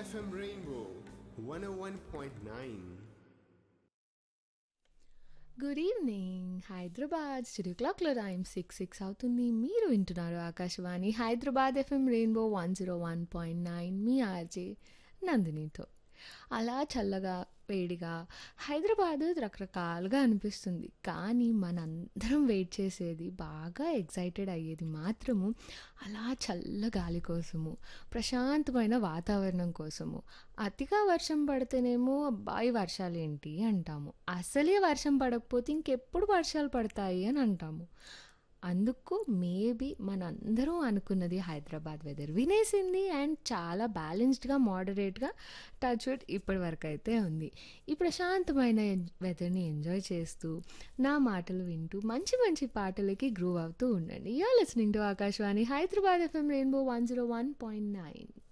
FM Rainbow 101.9. Good evening Hyderabad studio క్లాక్లో time six six అవుతుంది మీరు వింటున్నారు Akashvani Hyderabad FM rainbow one zero one point nine మీ ఆర్జే నందినితో అలా చల్లగా వేడిగా హైదరాబాద్ రకరకాలుగా అనిపిస్తుంది కానీ మనందరం వెయిట్ చేసేది బాగా ఎగ్జైటెడ్ అయ్యేది మాత్రము అలా చల్ల గాలి కోసము ప్రశాంతమైన వాతావరణం కోసము అతిగా వర్షం పడితేనేమో అబ్బాయి వర్షాలు ఏంటి అంటాము అసలే వర్షం పడకపోతే ఇంకెప్పుడు వర్షాలు పడతాయి అని అంటాము అందుకు మేబీ మనందరం అనుకున్నది హైదరాబాద్ వెదర్ వినేసింది అండ్ చాలా బ్యాలెన్స్డ్గా మోడరేట్గా టచ్ వుడ్ ఇప్పటి వరకు అయితే ఉంది ఈ ప్రశాంతమైన వెదర్ని ఎంజాయ్ చేస్తూ నా మాటలు వింటూ మంచి మంచి పాటలకి గ్రూవ్ అవుతూ ఉండండి you're listening to Akashvani Hyderabad FM rainbow one zero one point nine